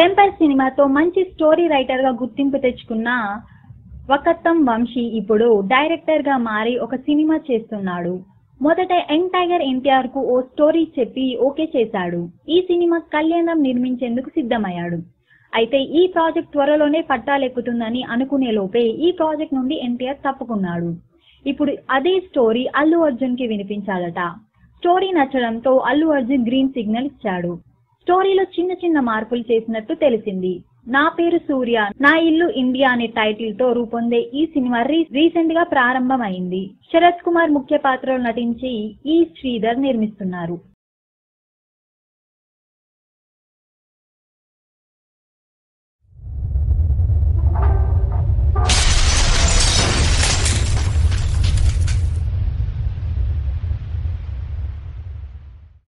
temper సినిమాతో మంచి story writer గా గుర్తింపు తెచ్చుకున్న వకత్తం వంశీ ఇప్పుడు డైరెక్టర్ గా మారి ఒక సినిమా చేస్తున్నాడు మొదట యంగ్ టైగర్ ఎన్టీఆర్ కు ఓ స్టోరీ చెప్పి ఓకే చేశాడు ఈ సినిమా కళ్యాణం నిర్మించేందుకు సిద్ధమయ్యాడు అయితే ఈ ప్రాజెక్ట్ త్వరలోనే పట్టాలెక్కుతుందని అనుకునే లోపే ఈ ప్రాజెక్ట్ నుండి ఎన్టీఆర్ తప్పుకున్నాడు ఇప్పుడు అదే స్టోరీ అల్లు అర్జున్ కి వినిపించాలట స్టోరీ నచ్చడంతో అల్లు అర్జున్ గ్రీన్ సిగ్నల్ ఇచ్చాడు స్టోరీలో చిన్న చిన్న మార్పులు చేసినట్టు తెలిసింది నా పేరు సూర్య నా ఇల్లు ఇండియా అనే టైటిల్ తో రూపొందే ఈ సినిమా రీ- రీసెంట్ గా ప్రారంభమైంది శరత్ కుమార్ ముఖ్య పాత్రలో నటించి ఈ శ్రీధర్ నిర్మిస్తున్నారు